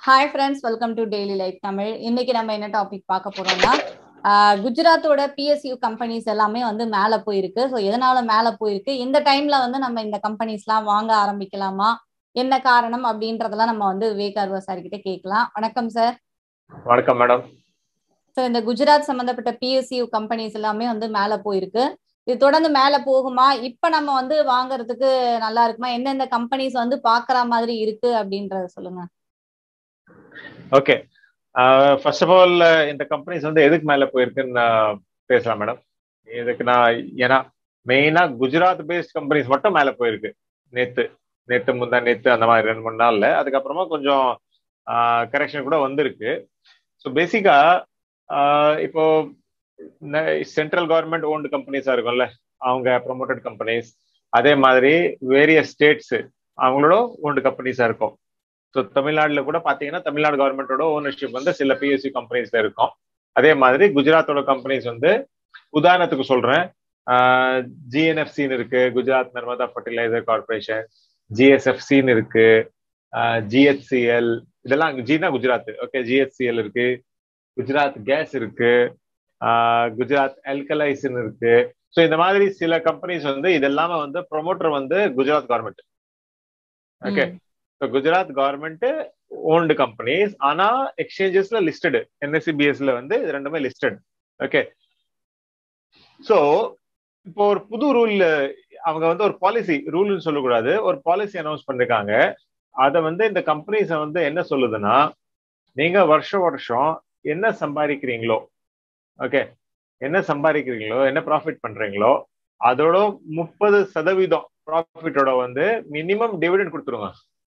hi friends welcome to daily life Tamil இன்னைக்கு நம்ம என்ன டாபிக் பார்க்க போறோம்னா ஆஹ் குஜராத்தோட பிஎஸ்யூ கம்பெனிஸ் எல்லாமே வந்து மேல போயிருக்கு ஸோ எதனால மேல போயிருக்கு இந்த டைம்ல வந்து நம்ம இந்த கம்பெனிஸ்லாம் வாங்க ஆரம்பிக்கலாமா என்ன காரணம் அப்படின்றதெல்லாம் நம்ம வந்து விவேக் அர்வா சார் கிட்ட கேட்கலாம் வணக்கம் சார் வணக்கம் மேடம் ஸோ இந்த குஜராத் சம்பந்தப்பட்ட பிஎஸ்யூ கம்பெனிஸ் எல்லாமே வந்து மேல போயிருக்கு இது தொடர்ந்து மேல போகுமா இப்ப நம்ம வந்து வாங்குறதுக்கு நல்லா இருக்குமா எந்தெந்த கம்பெனிஸ் வந்து பாக்குற மாதிரி இருக்கு அப்படின்றத சொல்லுங்க ஓகே ஃபர்ஸ்ட் ஆஃப் ஆல் இந்த கம்பெனிஸ் வந்து எதுக்கு மேல போயிருக்குன்னு நான் பேசலாம் மேடம் இதுக்கு நான் ஏன்னா மெயினா குஜராத் பேஸ்ட் கம்பெனிஸ் மட்டும் மேல போயிருக்கு நேத்து நேத்து முந்தா நேத்து அந்த மாதிரி ரெண்டு மூணு நாள்ல அதுக்கப்புறமா கொஞ்சம் கரெக்ஷன் கூட வந்திருக்கு ஸோ பேசிக்கா இப்போ சென்ட்ரல் கவர்மெண்ட் ஓன்டு கம்பெனிஸா இருக்கும்ல அவங்க ப்ரொமோட்டட் கம்பெனிஸ் அதே மாதிரி வேரியஸ் ஸ்டேட்ஸ் அவங்களோட ஓன்டு கம்பெனிஸா இருக்கும் ஸோ தமிழ்நாட்டில் கூட பார்த்தீங்கன்னா தமிழ்நாடு கவர்மெண்டோட ஓனர்ஷிப் வந்து சில பிஎஸ்சி கம்பெனிஸ்ல இருக்கும் அதே மாதிரி குஜராத்தோட கம்பெனிஸ் வந்து உதாரணத்துக்கு சொல்றேன் ஜிஎன்எஃப்சின்னு இருக்கு குஜராத் நர்மதா ஃபர்டிலைசர் கார்பரேஷன் ஜிஎஸ்எஃப்சின்னு இருக்கு ஜிஹெச்சிஎல் இதெல்லாம் ஜினா குஜராத் ஓகே ஜிஹெச்சிஎல் இருக்கு குஜராத் கேஸ் இருக்கு குஜராத் எல்கலைஸ்ன்னு இருக்கு ஸோ இந்த மாதிரி சில கம்பெனிஸ் வந்து இதெல்லாமே வந்து ப்ரொமோட்டர் வந்து Gujarat government okay so Gujarat government owned companies ஆனா எக்ஸ்சேஞ்சஸ்ல லிஸ்டடு என்எஸ்சிபிஎஸ்ல வந்து இது ரெண்டுமே லிஸ்டட் ஓகே ஸோ இப்போ ஒரு புது ரூல் அவங்க வந்து ஒரு பாலிசி ரூல்னு சொல்லக்கூடாது ஒரு பாலிசி அனௌன்ஸ் பண்ணிருக்காங்க அதை வந்து இந்த கம்பெனிஸை வந்து என்ன சொல்லுதுன்னா நீங்க வருஷம் வருஷம் என்ன சம்பாதிக்கிறீங்களோ ஓகே என்ன சம்பாதிக்கிறீங்களோ என்ன ப்ராஃபிட் பண்றீங்களோ அதோட முப்பது சதவீதம் ப்ராஃபிட்டோட வந்து மினிமம் டிவிடெண்ட் கொடுத்துருங்க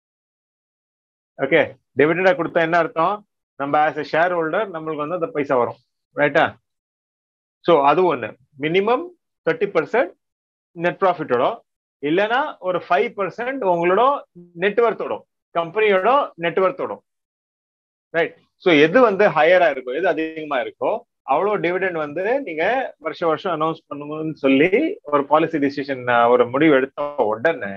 ஓகே டிவிடெண்டா கொடுத்தா என்ன அர்த்தம் நம்ம ஆஸ் எ ஷேர் ஹோல்டர் நம்மளுக்கு வந்து அந்த பைசா வரும் ரைட்டா ஸோ அது ஒன்று மினிமம் தேர்ட்டி பர்சன்ட் நெட் ப்ராஃபிட்டோட இல்லைன்னா ஒரு ஃபைவ் பர்சன்ட் உங்களோட நெட்ஒர்த்தோட கம்பெனியோட நெட்ஒர்த்தோட ரைட் ஸோ எது வந்து ஹையரா இருக்கோ எது அதிகமா இருக்கோ அவ்வளோ டிவிடெண்ட் வந்து நீங்க வருஷம் வருஷம் அனௌன்ஸ் பண்ணணும்னு சொல்லி ஒரு பாலிசி டிசிஷன் ஒரு முடிவு எடுத்த உடனே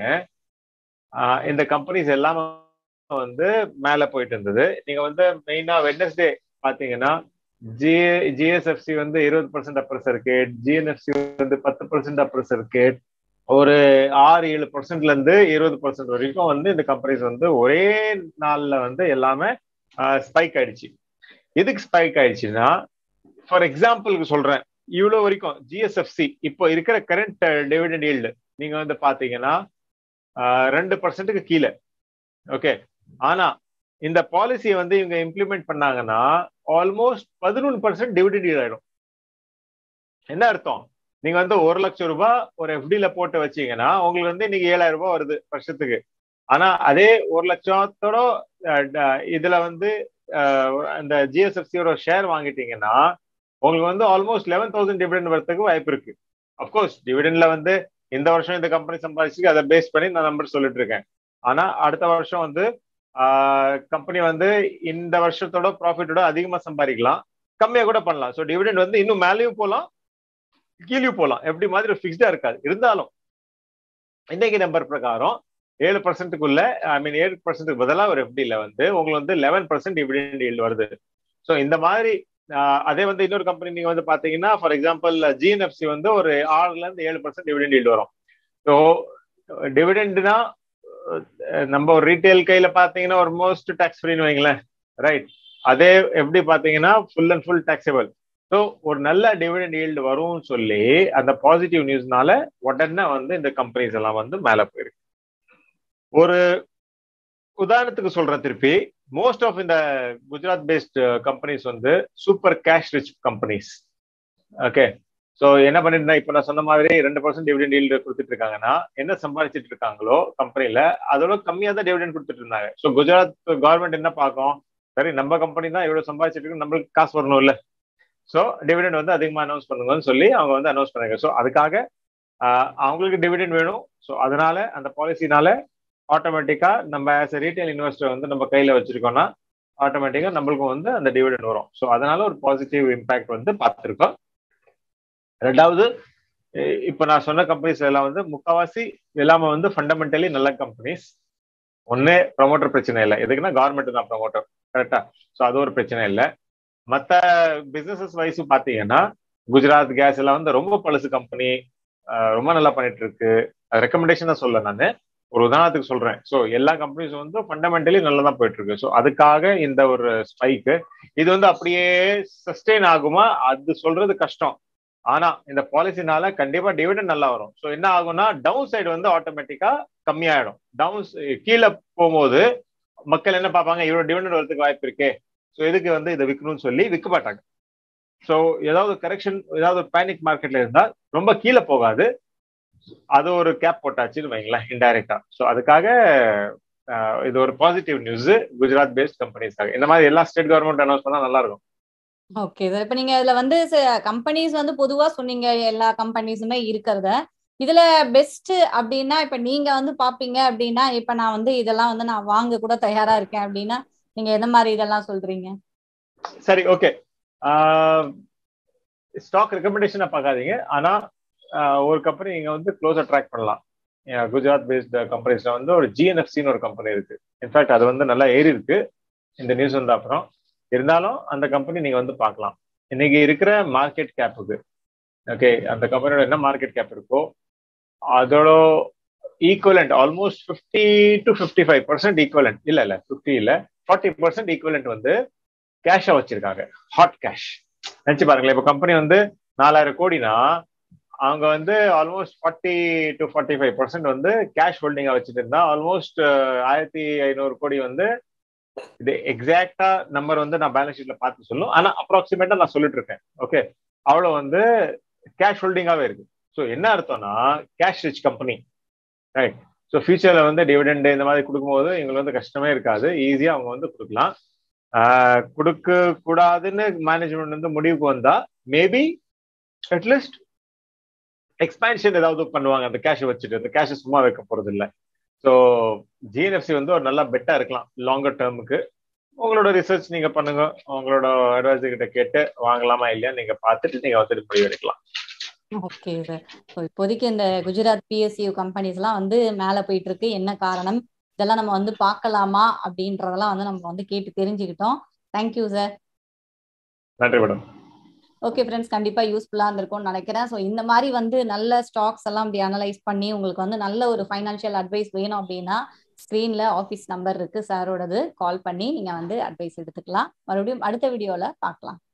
இந்த கம்பெனிஸ் எல்லாமே வந்து மேல போயிட்டு இருந்தது நீங்க வந்து மெயினா வெட்னஸ்டே பாத்தீங்கன்னா ஜி ஜிஎஸ்எஃப்சி வந்து இருபது பர்சன்ட் அப்ரஸ் சர்க்கேட் ஜிஎன்எஃப்சி வந்து பத்து பர்சன்ட் அப்ரஸ் சர்க்கேட் ஒரு ஆறு ஏழு பர்சன்ட்ல இருந்து இருபது பர்சன்ட் வரைக்கும் வந்து இந்த கம்பெனிஸ் வந்து ஒரே நாள்ல வந்து எல்லாமே ஸ்பைக் ஆயிடுச்சு எதுக்கு ஸ்பைக் ஆயிடுச்சுன்னா ஃபார் எக்ஸாம்பிளுக்கு சொல்றேன் இவ்வளவு வரைக்கும் ஜிஎஸ்எஃப்சி இப்போ இருக்கிற கரண்ட் டிவிடெண்ட் ஈல்டு நீங்க வந்து பாத்தீங்கன்னா ரெண்டு பர்சன்ட்டுக்கு கீழே ஓகே ஆனா இந்த பாலிசியை வந்து இவங்க இம்ப்ளிமெண்ட் பண்ணாங்கன்னா ஆல்மோஸ்ட் பதினொன்று பர்சன்ட் டிவிடெண்ட் ஆயிடும் என்ன அர்த்தம் நீங்க வந்து ஒரு லட்சம் ரூபாய் ஒரு எஃப்டில போட்டு வச்சீங்கன்னா உங்களுக்கு வந்து இன்னைக்கு ஏழாயிரம் ரூபாய் வருது வருஷத்துக்கு ஆனா அதே ஒரு லட்சத்தோட இதுல வந்து அந்த ஜிஎஸ்எஃப்சியோட ஷேர் வாங்கிட்டீங்கன்னா உங்களுக்கு வந்து ஆல்மோஸ்ட் லெவன் தௌசண்ட் டிவிடெண்ட் வரதுக்கு வாய்ப்பு இருக்கு அப்கோர்ஸ் டிவிடெண்ட்ல வந்து இந்த வருஷம் இந்த கம்பெனி சம்பாதிச்சு அதை பேஸ் பண்ணி நான் நம்பர் சொல்லிட்டு இருக்கேன் ஆனா அடுத்த வருஷம் வந்து கம்பெனி வந்து இந்த வருஷத்தோட ப்ராஃபிட்டோட அதிகமா சம்பாதிக்கலாம் கம்மியா கூட பண்ணலாம் ஸோ டிவிடெண்ட் வந்து இன்னும் மேலேயும் போகலாம் கீழேயும் போகலாம் எப்படி மாதிரி ஃபிக்ஸ்டா இருக்காது இருந்தாலும் இன்னைக்கு நம்பர் பிரகாரம் ஏழு பர்சன்ட்டுக்குள்ள ஐ மீன் ஏழு பர்சன்ட்டுக்கு பதிலாக ஒரு எஃப்டியில் வந்து உங்களுக்கு வந்து லெவன் பர்சன்ட் டிவிடெண்ட் ஈல்டு வருது ஸோ இந்த மாதிரி அதே வந்து இன்னொரு கம்பெனி நீங்க வந்து பாத்தீங்கன்னா ஃபார் எக்ஸாம்பிள் ஜிஎன்எஃப்சி வந்து ஒரு ஆறுல இருந்து ஏழு பர்சன்ட் டிவிடெண்ட் ஈல்டு வரும் ஸோ டிவிடெண்ட்னா நம்ம ஒரு ரீட்டைல் கையில பாத்தீங்கன்னா ஒரு மோஸ்ட் டாக்ஸ் ஃப்ரீன்னு வைங்களேன் ரைட் அதே எப்படி பாத்தீங்கன்னா full and full taxable so ஒரு நல்ல டிவிடெண்ட் ஈல்டு வரும்னு சொல்லி அந்த பாசிட்டிவ் நியூஸ்னால உடனே வந்து இந்த கம்பெனிஸ் எல்லாம் வந்து மேல போயிருக்கு ஒரு உதாரணத்துக்கு சொல்றேன் திருப்பி மோஸ்ட் ஆஃப் இந்த குஜராத் பேஸ்ட் கம்பெனிஸ் வந்து super cash rich companies okay so என்ன பண்ணிட்டு இப்போ நான் சொன்ன மாதிரி ரெண்டு பர்சன்ட் டிவிடெண்ட் ஈல்டு கொடுத்துட்டு இருக்காங்கன்னா என்ன சம்பாதிச்சிட்டு இருக்காங்களோ கம்பெனில அதோட கம்மியாக தான் டிவிடெண்ட் கொடுத்துட்டு இருந்தாங்க ஸோ குஜராத் கவர்மெண்ட் என்ன பார்க்கும் சரி நம்ம கம்பெனி தான் இவ்வளவு சம்பாதிச்சிட்டு இருக்கு நம்மளுக்கு காசு வரணும் இல்ல ஸோ டிவிடெண்ட் வந்து அதிகமாக அனௌன்ஸ் பண்ணுங்கன்னு சொல்லி அவங்க வந்து அனௌன்ஸ் பண்ணாங்க ஸோ அதுக்காக அவங்களுக்கு டிவிடெண்ட் வேணும் ஸோ அதனால அந்த பாலிசினால ஆட்டோமேட்டிக்கா நம்ம ஆஸ் எ ரீட்டைல் இன்வெஸ்டர் வந்து நம்ம கையில வச்சிருக்கோம்னா ஆட்டோமேட்டிக்கா நம்மளுக்கும் வந்து அந்த டிவிடெண்ட் வரும் ஸோ அதனால ஒரு பாசிட்டிவ் இம்பாக்ட் வந்து பார்த்துருக்கோம் ரெண்டாவது இப்போ நான் சொன்ன கம்பெனிஸ் எல்லாம் வந்து முக்காவாசி எல்லாமே வந்து ஃபண்டமெண்டலி நல்ல கம்பெனிஸ் ஒன்னு ப்ரமோட்டர் பிரச்சனை இல்லை எதுக்குன்னா கவர்மெண்ட் தான் ப்ரமோட்டர் கரெக்டா ஸோ அது ஒரு பிரச்சனை இல்லை மற்ற பிசினஸஸ் வைஸ் பார்த்தீங்கன்னா குஜராத் கேஸ் எல்லாம் வந்து ரொம்ப பழசு கம்பெனி ரொம்ப நல்லா பண்ணிட்டு இருக்கு ரெக்கமெண்டேஷன் தான் சொல்ல நான் ஒரு உதாரணத்துக்கு சொல்றேன் ஸோ எல்லா கம்பெனிஸும் வந்து ஃபண்டமெண்டலி நல்லா தான் போயிட்டு இருக்கு ஸோ அதுக்காக இந்த ஒரு ஸ்பைக்கு இது வந்து அப்படியே சஸ்டெயின் ஆகுமா அது சொல்றது கஷ்டம் ஆனா இந்த பாலிசினால கண்டிப்பா டிவிடன் நல்லா வரும் ஸோ என்ன ஆகும்னா டவுன் சைடு வந்து ஆட்டோமேட்டிக்கா கம்மியாயிடும் டவுன் கீழே போகும்போது மக்கள் என்ன பார்ப்பாங்க இவ்வளவு டிவிடன் வரதுக்கு வாய்ப்பு இருக்கே ஸோ எதுக்கு வந்து இதை விற்கணும்னு சொல்லி விற்க மாட்டாங்க ஸோ ஏதாவது கரெக்ஷன் ஏதாவது பேனிக் மார்க்கெட்ல இருந்தா ரொம்ப கீழே போகாது அது ஒரு கேப் போட்டாச்சுன்னு வைங்களேன் இன்டைரக்டா ஸோ அதுக்காக இது ஒரு பாசிட்டிவ் நியூஸ் குஜராத் பேஸ்ட் கம்பெனிஸ்க்காக இந்த மாதிரி எல்லா ஸ்டேட் கவர்மெண்ட் அனௌன்ஸ் பண்ணா நல்லா இருக்கும் ஓகே சார் இப்போ நீங்க இதுல வந்து கம்பெனிஸ் வந்து பொதுவா சொன்னீங்க எல்லா கம்பெனிஸுமே இருக்கிறத இதுல பெஸ்ட் அப்படின்னா இப்ப நீங்க வந்து பாப்பீங்க அப்படின்னா இப்ப நான் வந்து இதெல்லாம் வந்து நான் வாங்க கூட தயாரா இருக்கேன் அப்படின்னா நீங்க எந்த மாதிரி இதெல்லாம் சொல்றீங்க சரி ஓகே ஸ்டாக் ரெக்கமெண்டேஷனை பார்க்காதீங்க ஆனா ஒரு கம்பெனி நீங்க வந்து க்ளோஸா ட்ராக் பண்ணலாம் குஜராத் பேஸ்ட் கம்பெனிஸ்ல வந்து ஒரு ஜிஎன்எஃப்சின்னு ஒரு கம்பெனி இருக்கு இன்ஃபேக்ட் அது வந்து நல்லா ஏறி இருக்கு இந்த நியூஸ் வந்து அப்புறம் இருந்தாலும் அந்த கம்பெனி நீங்க வந்து பார்க்கலாம் இன்னைக்கு இருக்கிற மார்க்கெட் கேப்புக்கு ஓகே அந்த கம்பெனியோட என்ன மார்க்கெட் கேப் இருக்கோ அதோட equivalent almost fifty to fifty five percent equivalent இல்ல இல்ல ஃபிஃப்டி இல்ல ஃபார்ட்டி பர்சன்ட் ஈக்குவலண்ட் வந்து கேஷா வச்சிருக்காங்க ஹாட் கேஷ் நினைச்சு பாருங்களேன் இப்போ கம்பெனி வந்து நாலாயிரம் கோடினா அவங்க வந்து almost forty to forty five percent வந்து கேஷ் ஹோல்டிங்கா வச்சுட்டு இருந்தா ஆல்மோஸ்ட் ஆயிரத்தி ஐநூறு கோடி வந்து இது எக்ஸாக்டா நம்பர் வந்து நான் பேலன்ஸ் ஷீட்ல பார்த்து சொல்லும் ஆனா அப்ராக்சிமேட்டா நான் சொல்லிட்டு இருக்கேன் ஓகே அவ்வளோ வந்து கேஷ் ஹோல்டிங்காவே இருக்கு ஸோ என்ன அர்த்தம்னா cash rich company right so ஃபியூச்சர்ல வந்து டிவிடெண்ட் இந்த மாதிரி கொடுக்கும்போது எங்களுக்கு வந்து கஷ்டமே இருக்காது ஈஸியா அவங்க வந்து கொடுக்கலாம் கொடுக்க கூடாதுன்னு மேனேஜ்மெண்ட் வந்து முடிவுக்கு வந்தா மேபி அட்லீஸ்ட் எக்ஸ்பேன்ஷன் ஏதாவது பண்ணுவாங்க அந்த கேஷ் வச்சுட்டு அந்த கேஷ் சும்மா வைக்க போறது இல்லை ஸோ ஜிஎன்எஃப்சி வந்து ஒரு நல்ல பெட்டா இருக்கலாம் லாங்கர் டேர்முக்கு உங்களோட ரிசர்ச் நீங்க பண்ணுங்க உங்களோட அட்வைசர் கிட்ட கேட்டு வாங்கலாமா இல்லையா நீங்க பார்த்துட்டு நீங்க வந்து முடிவு எடுக்கலாம் ஓகே சார் ஸோ இப்போதைக்கு இந்த குஜராத் பிஎஸ்சியூ கம்பெனிஸ் எல்லாம் வந்து மேலே போயிட்டு இருக்கு என்ன காரணம் இதெல்லாம் நம்ம வந்து பார்க்கலாமா அப்படின்றதெல்லாம் வந்து நம்ம வந்து கேட்டு தெரிஞ்சுக்கிட்டோம் தேங்க்யூ சார் நன்றி மேடம் ஓகே ஃப்ரெண்ட்ஸ் கண்டிப்பா யூஸ்ஃபுல்லா இருந்திருக்கும்னு நினைக்கிறேன் ஸோ இந்த மாதிரி வந்து நல்ல ஸ்டாக்ஸ் எல்லாம் அப்படி அனலைஸ் பண்ணி உங்களுக்கு வந்து நல்ல ஒரு ஃபைனான்ஷியல் அட்வைஸ் வேணும் அப்படின்னா ஸ்க்ரீன்ல ஆஃபீஸ் நம்பர் இருக்கு சாரோடது கால் பண்ணி நீங்க வந்து அட்வைஸ் எடுத்துக்கலாம் மறுபடியும் அடுத்த வீடியோல பார்க்கலாம்